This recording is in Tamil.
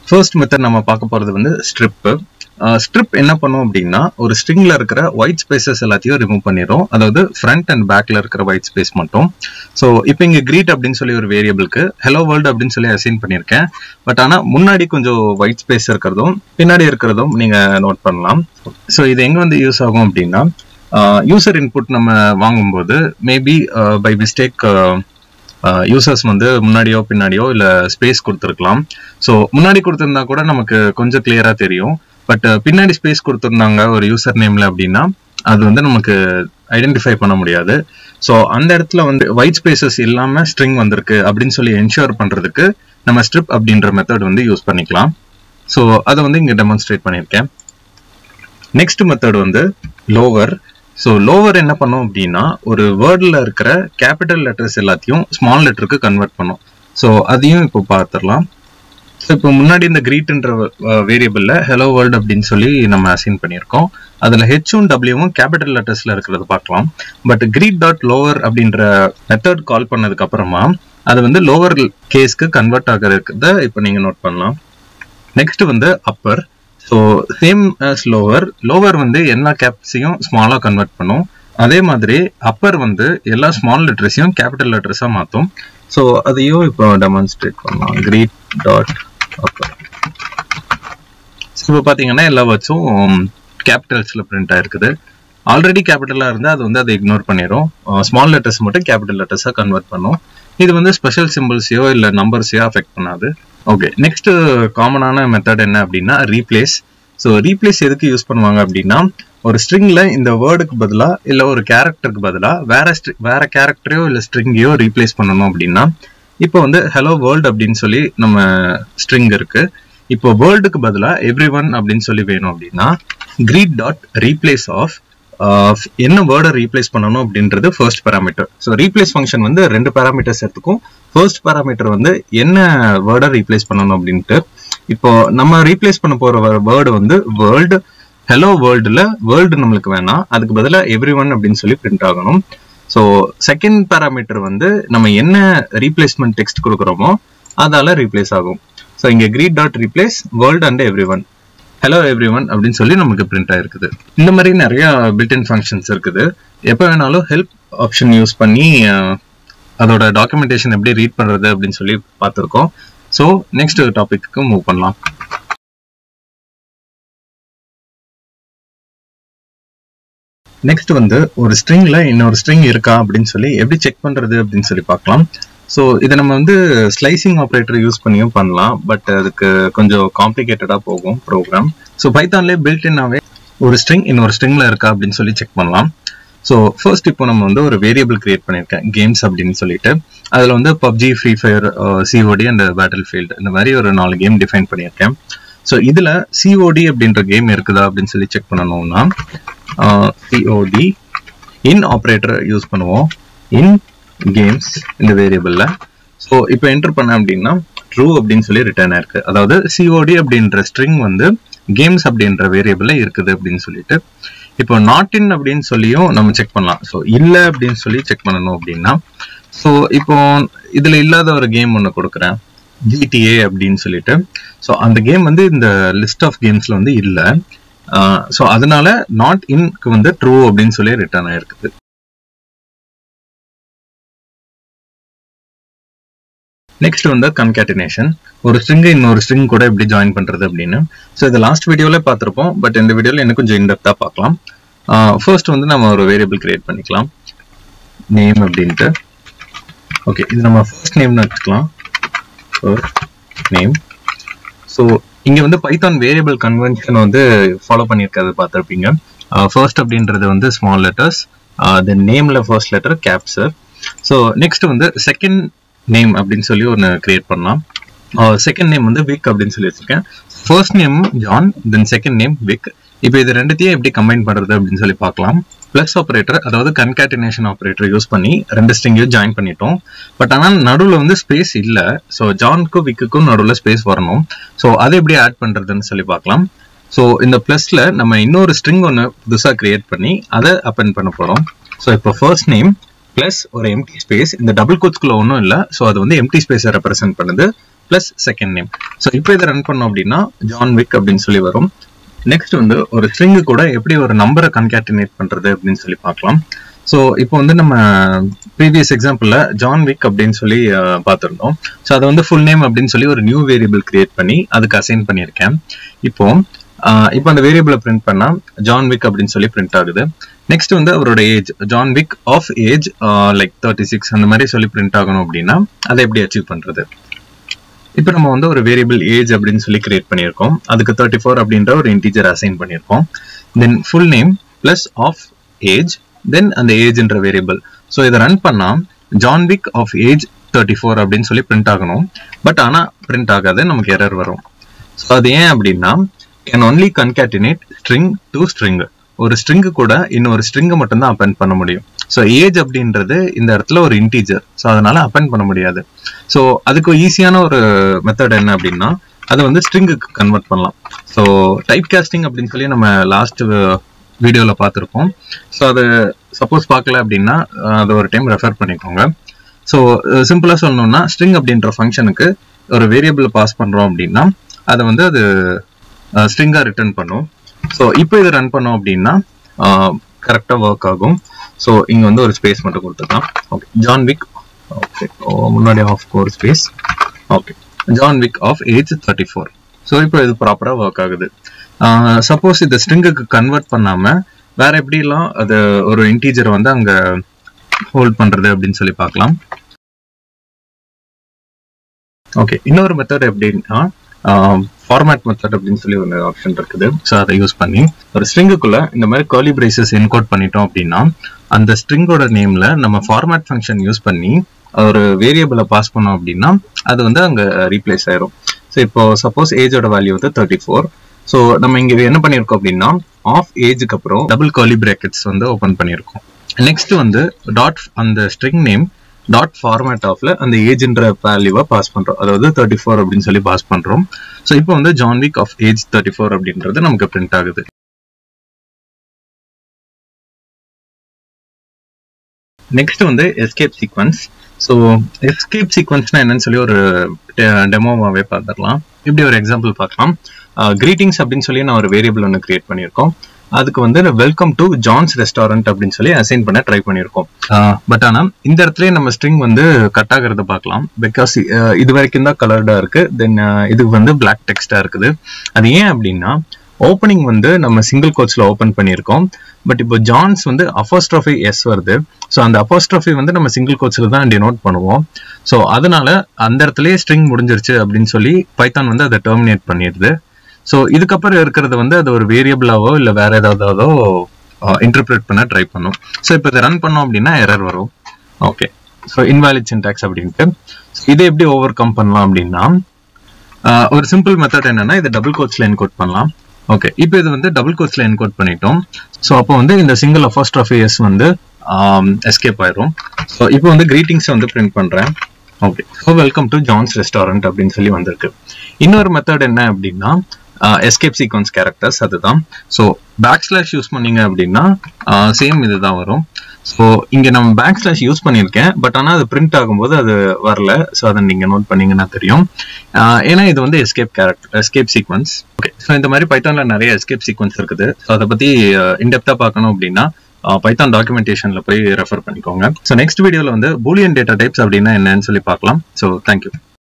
ஃபர்ஸ்ட் மெத்தட் நம்ம பார்க்க போறது வந்து ஸ்ட்ரிப் ஸ்ட்ரிப் என்ன பண்ணும் அப்படின்னா ஒரு ஸ்ட்ரிங்ல இருக்கிற ஒயிட் ஸ்பேசஸ் எல்லாத்தையும் ரிமூவ் பண்ணிடும் அதாவது ஃப்ரண்ட் அண்ட் பேக்ல இருக்கிற ஒயிட் ஸ்பேஸ் மட்டும் ஸோ இப்போ இங்க கிரீட் அப்படின்னு சொல்லி ஒரு வேரியபிளுக்கு ஹலோ வேர்ல்டு அப்படின்னு சொல்லி அசைன் பண்ணியிருக்கேன் பட் ஆனா முன்னாடி கொஞ்சம் ஒயிட் ஸ்பேஸ் இருக்கிறதும் பின்னாடி இருக்கிறதும் நீங்க நோட் பண்ணலாம் ஸோ இது எங்க வந்து யூஸ் ஆகும் அப்படின்னா யூசர் இன்புட் நம்ம வாங்கும்போது மேபி பை மிஸ்டேக் யூசர்ஸ் வந்து முன்னாடியோ பின்னாடியோ இல்ல ஸ்பேஸ் கொடுத்துருக்கலாம் ஸோ முன்னாடி கொடுத்துருந்தா கூட நமக்கு கொஞ்சம் கிளியரா தெரியும் பட் பின்னாடி ஸ்பேஸ் கொடுத்துருந்தாங்க ஒரு யூசர் நேம்ல அப்படின்னா அது வந்து நமக்கு ஐடென்டிஃபை பண்ண முடியாது ஸோ அந்த இடத்துல வந்து ஒயிட் ஸ்பேசஸ் இல்லாம ஸ்ட்ரிங் வந்திருக்கு அப்படின்னு சொல்லி என்ஷூர் பண்றதுக்கு நம்ம ஸ்ட்ரிப் அப்படின்ற மெத்தட் வந்து யூஸ் பண்ணிக்கலாம் ஸோ அதை வந்து இங்க டெமான்ஸ்ட்ரேட் பண்ணியிருக்கேன் நெக்ஸ்ட் மெத்தட் வந்து லோவர் ஸோ லோவர் என்ன பண்ணும் அப்படின்னா ஒரு வேர்டில் இருக்கிற கேபிட்டல் லெட்டர்ஸ் எல்லாத்தையும் ஸ்மால் லெட்டருக்கு கன்வெர்ட் பண்ணும் ஸோ அதையும் இப்போ பார்த்துடலாம் ஸோ இப்போ முன்னாடி இந்த கிரீட்ன்ற வேரியபிளில் ஹலோ வேர்ல்டு அப்படின்னு சொல்லி நம்ம அசைன் பண்ணியிருக்கோம் அதில் ஹெச்சும் டபிள்யூவும் கேபிட்டல் லெட்டர்ஸில் இருக்கிறத பார்க்கலாம் பட் கிரீட் டாட் லோவர் அப்படின்ற மெத்தட் கால் பண்ணதுக்கு அப்புறமா அது வந்து லோவர் கேஸ்க்கு கன்வெர்ட் ஆகிறத இப்போ நீங்கள் நோட் பண்ணலாம் நெக்ஸ்ட் வந்து upper so same lower lower வந்து எல்லா கேப்ஸையும் ஸ்மாலாக கன்வெர்ட் பண்ணும் அதே மாதிரி அப்பர் வந்து எல்லா ஸ்மால் லெட்டர்ஸையும் கேபிட்டல் லெட்டர்ஸாக மாற்றும் ஸோ அதையும் இப்போ டெமான்ஸ்ட்ரேட் பண்ணலாம் கிரீட் டாட் அப்பர் இப்போ பார்த்தீங்கன்னா எல்லா வேர்ட்ஸும் கேபிட்டல்ஸில் பிரிண்ட் ஆயிருக்குது ஆல்ரெடி கேபிட்டலாக இருந்தால் அது வந்து அதை இக்னோர் பண்ணிடும் ஸ்மால் லெட்டர்ஸ் மட்டும் கேபிட்டல் லெட்டர்ஸாக கன்வெர்ட் பண்ணும் இது வந்து ஸ்பெஷல் சிம்பிள்ஸையோ இல்லை நம்பர்ஸையோ அஃபெக்ட் பண்ணாது ஓகே நெக்ஸ்ட் காமனான மெத்தட் என்ன அப்படின்னா ரீப்ளேஸ் ஸோ ரீப்ளேஸ் எதுக்கு யூஸ் பண்ணுவாங்க அப்படின்னா ஒரு ஸ்ட்ரிங்ல இந்த வேர்டுக்கு பதிலா இல்ல ஒரு கேரக்டருக்கு பதிலா வேற வேற கேரக்டரையோ இல்ல ஸ்ட்ரிங்கையோ ரீப்ளேஸ் பண்ணணும் அப்படின்னா இப்போ வந்து ஹலோ வேர்ல்டு அப்படின்னு சொல்லி நம்ம ஸ்ட்ரிங் இருக்கு இப்போ வேர்ல்டுக்கு பதிலா எவ்ரி ஒன் அப்படின்னு சொல்லி வேணும் அப்படின்னா கிரீட் டாட் ரீப்ளேஸ் ஆஃப் என்ன வேர்டை ரீப்ளேஸ் பண்ணணும் அப்படின்றது first parameter so replace function வந்து ரெண்டு பேராமீட்டர்ஸ் எடுத்துக்கும் ஃபர்ஸ்ட் பேராமீட்டர் வந்து என்ன வேர்டை ரீப்ளேஸ் பண்ணணும் அப்படின்ட்டு இப்போ நம்ம ரீப்ளேஸ் பண்ண போற வேர்டு வந்து வேர்ல்டு ஹலோ வேர்ல்டுல வேர்ல்டு நம்மளுக்கு வேணாம் அதுக்கு பதிலாக எவ்ரி ஒன் அப்படின்னு சொல்லி பிரிண்ட் ஆகணும் ஸோ செகண்ட் பேராமீட்டர் வந்து நம்ம என்ன ரீப்ளேஸ்மெண்ட் டெக்ஸ்ட் கொடுக்குறோமோ அதால ரீப்ளேஸ் ஆகும் ஸோ இங்கே greet dot replace world and everyone hello everyone அப்படின்னு சொல்லி நமக்கு பிரிண்ட் ஆயிருக்குது இந்த மாதிரி நிறைய பில்டின் ஃபங்க்ஷன்ஸ் இருக்குது எப்போ வேணாலும் ஹெல்ப் ஆப்ஷன் யூஸ் பண்ணி அதோட டாக்குமெண்டேஷன் எப்படி ரீட் பண்றது அப்படின்னு சொல்லி பார்த்துருக்கோம் ஸோ நெக்ஸ்ட் டாபிக்கு மூவ் பண்ணலாம் நெக்ஸ்ட் வந்து ஒரு ஸ்ட்ரிங்ல இன்னொரு ஸ்ட்ரிங் இருக்கா அப்படின்னு சொல்லி எப்படி செக் பண்றது அப்படின்னு சொல்லி பார்க்கலாம் ஸோ இதை நம்ம வந்து ஸ்லைசிங் ஆப்ரேட்டர் யூஸ் பண்ணியும் பண்ணலாம் பட் அதுக்கு கொஞ்சம் காம்ப்ளிகேட்டடா போகும் ப்ரோக்ராம் ஸோ பைத்தான்லேயே பில்ட் இன்னாவே ஒரு ஸ்ட்ரிங் இன்னொரு ஸ்ட்ரிங்ல இருக்கா அப்படின்னு சொல்லி செக் பண்ணலாம் ஸோ ஃபர்ஸ்ட் இப்போ நம்ம வந்து ஒரு வேரியபிள் கிரியேட் பண்ணியிருக்கேன் கேம்ஸ் அப்படின்னு சொல்லிட்டு அதில் வந்து PUBG free fire COD and battlefield இந்த மாதிரி ஒரு நாலு கேம் டிஃபைன் பண்ணியிருக்கேன் ஸோ இதில் சிஓடி அப்படின்ற கேம் இருக்குதா அப்படின்னு சொல்லி செக் பண்ணணும்னா சிஓடி இன் ஆப்ரேட்டர் யூஸ் பண்ணுவோம் இன் கேம்ஸ் இந்த வேரியபிளில் ஸோ இப்போ என்டர் பண்ண அப்படின்னா ட்ரூ அப்படின்னு சொல்லி ரிட்டர்ன் ஆயிருக்கு அதாவது சிஓடி அப்படின்ற ஸ்ட்ரிங் வந்து கேம்ஸ் அப்படின்ற வேரியபிளில் இருக்குது அப்படின்னு சொல்லிட்டு இப்போ நாட் இன் அப்படின்னு சொல்லியும் நம்ம செக் பண்ணலாம் ஸோ இல்லை அப்படின்னு சொல்லி செக் பண்ணணும் அப்படின்னா ஸோ இப்போ இதில் இல்லாத ஒரு கேம் ஒன்று கொடுக்குறேன் ஜிடிஏ அப்படின்னு சொல்லிட்டு ஸோ அந்த கேம் வந்து இந்த லிஸ்ட் ஆஃப் கேம்ஸ்ல வந்து இல்லை ஸோ அதனால நாட் இன்க்கு வந்து ட்ரூ அப்படின்னு சொல்லி ரிட்டர்ன் ஆயிருக்குது நெக்ஸ்ட் வந்து கன்கேட்டினேஷன் ஒரு ஸ்ட்ரிங்கை இன்னொரு ஸ்ட்ரிங் கூட எப்படி ஜாயின் பண்றது அப்படின்னு ஸோ இது லாஸ்ட் வீடியோல பார்த்துருப்போம் பட் இந்த வீடியோல எனக்கு கொஞ்சம் இன்டெப்தா பார்க்கலாம் ஃபர்ஸ்ட் வந்து நம்ம ஒரு வேரியபிள் கிரியேட் பண்ணிக்கலாம் நேம் அப்படின்ட்டு ஓகே இது நம்ம ஃபர்ஸ்ட் நேம்னு வச்சுக்கலாம் நேம் ஸோ இங்க வந்து பைத்தான் வேரியபிள் கன்வென்ஷன் வந்து ஃபாலோ பண்ணியிருக்கிறது பார்த்துருப்பீங்க ஃபர்ஸ்ட் அப்படின்றது வந்து ஸ்மால் லெட்டர்ஸ் தென் நேம்ல first letter capture so next வந்து செகண்ட் நேம் அப்படின்னு சொல்லி ஒன்று கிரியேட் பண்ணலாம் செகண்ட் நேம் வந்து விக் அப்படின்னு சொல்லி வச்சிருக்கேன் first name John then second name Wick இப்போ இது ரெண்டுத்தையும் எப்படி கம்பைன் பண்றது அப்படின்னு சொல்லி பார்க்கலாம் பிளஸ் ஆப்ரேட்டர் அதாவது கன்கேட்டினேஷன் ஆப்ரேட்டர் யூஸ் பண்ணி ரெண்டு ஸ்ட்ரிங்கையும் ஜாயின் பண்ணிட்டோம் பட் ஆனால் நடுவில் வந்து ஸ்பேஸ் இல்லை ஸோ ஜான்க்கும் விக்குக்கும் நடுவில் ஸ்பேஸ் வரணும் ஸோ அதை எப்படி ஆட் பண்றதுன்னு சொல்லி பார்க்கலாம் ஸோ இந்த பிளஸ்ல நம்ம இன்னொரு ஸ்ட்ரிங் ஒன்று புதுசாக கிரியேட் பண்ணி அதை அப்பெண்ட் பண்ண போகிறோம் ஸோ இப்போ ஃபர்ஸ்ட் நேம் பிளஸ் ஒரு எம்டி ஸ்பேஸ் இந்த டபுள் கோட்ஸ்குள்ள ஒன்றும் இல்லை ஸோ அது வந்து எம்டி ஸ்பேஸை ரெப்ரசென்ட் பண்ணுது பிளஸ் செகண்ட் நேம் ஸோ இப்போ இதை ரன் பண்ணோம் அப்படின்னா ஜான் விக் அப்படின்னு சொல்லி வரும் நெக்ஸ்ட் வந்து ஒரு ஸ்ட்ரிங்கு கூட எப்படி ஒரு நம்பரை கன்கேட்டினேட் பண்றது அப்படின்னு சொல்லி பார்க்கலாம் ஸோ இப்போ வந்து நம்ம ப்ரீவியஸ் எக்ஸாம்பிளில் ஜான் விக் அப்படின்னு சொல்லி அஹ், பார்த்திருந்தோம் ஸோ அதை வந்து ஃபுல் நேம் அப்படின்னு சொல்லி ஒரு நியூ வேரியபிள் கிரியேட் பண்ணி அதுக்கு அசைன் பண்ணியிருக்கேன் இப்போ அஹ், இப்போ அந்த வேரியபிளை பிரிண்ட் பண்ணா ஜான் விக் அப்படின்னு சொல்லி பிரிண்ட் ஆகுது நெக்ஸ்ட் வந்து அவரோட age John Wick of age like thirty six அந்த மாதிரி சொல்லி பிரிண்ட் ஆகணும் அப்படின்னா அதை எப்படி அச்சீவ் பண்றது இப்போ நம்ம வந்து ஒரு வேரியபிள் ஏஜ் அப்படின்னு சொல்லி கிரியேட் பண்ணியிருக்கோம் அதுக்கு தேர்ட்டி ஃபோர் அப்படின்ற ஒரு இன்டீஜர் அசைன் பண்ணியிருக்கோம் then full name plus of age then அந்த ஏஜ்ன்ற வேரியபிள் ஸோ இதை ரன் பண்ணா John Wick of age thirty four அப்படின்னு சொல்லி பிரிண்ட் ஆகணும் பட் ஆனால் பிரிண்ட் ஆகாது நமக்கு எரர் வரும் ஸோ அது ஏன் அப்படின்னா can only concatenate string to string ஒரு ஸ்ட்ரிங்கு கூட இன்னொரு ஸ்ட்ரிங்கை மட்டும்தான் அப்பெண்ட் பண்ண முடியும் ஸோ ஏஜ் அப்படின்றது இந்த இடத்துல ஒரு இன்டீஜர் ஸோ அதனால அப்பெண்ட் பண்ண முடியாது ஸோ அதுக்கு ஈஸியான ஒரு மெத்தட் என்ன அப்படின்னா அதை வந்து ஸ்ட்ரிங்குக்கு கன்வெர்ட் பண்ணலாம் ஸோ டைப் காஸ்டிங் அப்படின்னு சொல்லி நம்ம லாஸ்ட் வீடியோவில் பார்த்துருப்போம் ஸோ அது சப்போஸ் பார்க்கல அப்படின்னா அஹ், அதை ஒரு டைம் ரெஃபர் பண்ணிக்கோங்க ஸோ சிம்பிளாக சொல்லணும்னா ஸ்ட்ரிங் அப்படின்ற ஃபங்க்ஷனுக்கு ஒரு வேரியபிள் பாஸ் பண்ணுறோம் அப்படின்னா அதை வந்து அது ஸ்ட்ரிங்காக ரிட்டர்ன் பண்ணும் ஸோ இப்போ இதை ரன் பண்ணோம் அப்படின்னா கரெக்டாக ஒர்க் ஆகும் ஸோ இங்கே வந்து ஒரு ஸ்பேஸ் மட்டும் கொடுத்துக்கலாம் ஓகே ஜான் விக் ஓகே முன்னாடி of core space okay John Wick of age thirty four so இப்போ இது ப்ராப்பராக ஒர்க் ஆகுது சப்போஸ் இந்த ஸ்ட்ரிங்குக்கு கன்வெர்ட் பண்ணாமல் வேற எப்படிலாம் அது ஒரு இன்டீஜரை வந்து அங்கே ஹோல்ட் பண்ணுறது அப்படின்னு சொல்லி பார்க்கலாம் ஓகே இன்னொரு மெத்தட் எப்படின்னா ஃபார்மேட் மெத்தட் அப்படின்னு சொல்லி ஒரு ஆப்ஷன் இருக்குது ஸோ அதை யூஸ் பண்ணி ஒரு ஸ்ட்ரிங்குக்குள்ள இந்த மாதிரி கர்லி பிரேசஸ் என்கோட் பண்ணிட்டோம் அப்படின்னா அந்த ஸ்ட்ரிங்கோட நேம்ல நம்ம ஃபார்மேட் ஃபங்க்ஷன் யூஸ் பண்ணி ஒரு வேரியபிளை பாஸ் பண்ணோம் அப்படின்னா அது வந்து அங்க ரீப்ளேஸ் ஆயிரும் ஸோ இப்போ சப்போஸ் ஏஜோட வேல்யூ வந்து தேர்ட்டி ஃபோர் ஸோ நம்ம இங்க என்ன பண்ணியிருக்கோம் அப்படின்னா ஆஃப் ஏஜுக்கு அப்புறம் டபுள் கர்லி பிராக்கெட்ஸ் வந்து ஓப்பன் பண்ணியிருக்கோம் நெக்ஸ்ட் வந்து டாட் அந்த ஸ்ட்ரிங் நேம் டாட் ஃபார்மேட் ஆஃப்ல அந்த ஏஜ்ன்ற வேல்யூவை பாஸ் பண்றோம் அதாவது தேர்ட்டி ஃபோர் அப்படின்னு சொல்லி பாஸ் பண்றோம் ஸோ இப்போ வந்து John Wick of age thirty four அப்படின்றது நமக்கு பிரிண்ட் ஆகுது நெக்ஸ்ட் வந்து எஸ்கேப் சீக்வன்ஸ் ஸோ எஸ்கேப் சீக்வன்ஸ்னா என்னன்னு சொல்லி ஒரு டெமோவாகவே பார்த்துடலாம் இப்படி ஒரு எக்ஸாம்பிள் பார்க்கலாம் கிரீட்டிங்ஸ் அப்படின்னு சொல்லி நான் ஒரு வேரியபிள் ஒன்று கிரியேட் பண்ணியிருக்கோம் அதுக்கு வந்து வெல்கம் டு ஜான்ஸ் ரெஸ்டாரண்ட் அப்படின்னு சொல்லி அசைன் பண்ண ட்ரை பண்ணியிருக்கோம் பட் ஆனால் இந்த இடத்துல நம்ம ஸ்ட்ரிங் வந்து கட் ஆகிறத பார்க்கலாம் பிகாஸ் இது வரைக்கும் தான் கலர்டா இருக்கு தென் இதுக்கு வந்து பிளாக் டெக்ஸ்டா இருக்குது அது ஏன் அப்படின்னா ஓப்பனிங் வந்து நம்ம சிங்கிள் கோட்ஸ்ல ஓப்பன் பண்ணியிருக்கோம் பட் இப்போ ஜான்ஸ் வந்து அஃபோஸ்ட்ராஃபி எஸ் வருது ஸோ அந்த அஃபோஸ்ட்ராஃபி வந்து நம்ம சிங்கிள் கோட்ஸ்ல தான் டினோட் பண்ணுவோம் ஸோ அதனால அந்த இடத்துலயே ஸ்ட்ரிங் முடிஞ்சிருச்சு அப்படின்னு சொல்லி பைத்தான் வந்து அதை டெர்மினேட் பண்ணிடுது ஸோ இதுக்கப்புறம் இருக்கிறது வந்து அது ஒரு வேரியபிளாவோ இல்லை வேற ஏதாவதோ இன்டர்பிரேட் பண்ண ட்ரை பண்ணும் ஸோ இப்போ இதை ரன் பண்ணோம் அப்படின்னா எரர் வரும் ஓகே ஸோ இன்வாலிட் சின்டாக்ஸ் அப்படின்ட்டு இதை எப்படி ஓவர் கம் பண்ணலாம் அப்படின்னா ஒரு சிம்பிள் மெத்தட் என்னன்னா இதை டபுள் கோட்ஸ்ல என்கோட் பண்ணலாம் ஓகே இப்போ இது வந்து டபுள் கோட்ஸ்ல என்கோட் பண்ணிட்டோம் ஸோ அப்போ வந்து இந்த சிங்கிள் அஃபோஸ்ட்ராஃபி எஸ் வந்து எஸ்கேப் ஆயிரும் ஸோ இப்போ வந்து கிரீட்டிங்ஸ் வந்து பிரிண்ட் பண்றேன் okay so welcome to John's restaurant அப்படின்னு சொல்லி வந்திருக்கு இன்னொரு மெத்தட் என்ன அப்படின்னா எஸ்கேப் சீக்வன்ஸ் கேரக்டர்ஸ் அதுதான் ஸோ பேக் ஸ்லாஷ் யூஸ் பண்ணீங்க அப்படின்னா சேம் இதுதான் வரும் ஸோ இங்கே நம்ம பேக் ஸ்லாஷ் யூஸ் பண்ணியிருக்கேன் பட் ஆனால் அது பிரிண்ட் ஆகும்போது அது வரல ஸோ அதை நீங்கள் நோட் பண்ணீங்கன்னா தெரியும் ஏன்னா இது வந்து escape character escape sequence okay so இந்த மாதிரி பைத்தானில் நிறைய எஸ்கேப் சீக்வன்ஸ் இருக்குது ஸோ அதை பற்றி இன்டெப்த்தாக பார்க்கணும் அப்படின்னா பைத்தான் டாக்குமெண்டேஷன்ல போய் ரெஃபர் பண்ணிக்கோங்க ஸோ நெக்ஸ்ட் வீடியோவில் வந்து பூலியன் டேட்டா டைப்ஸ் அப்படின்னா என்னன்னு சொல்லி பார்க்கலாம் ஸோ தேங்க்யூ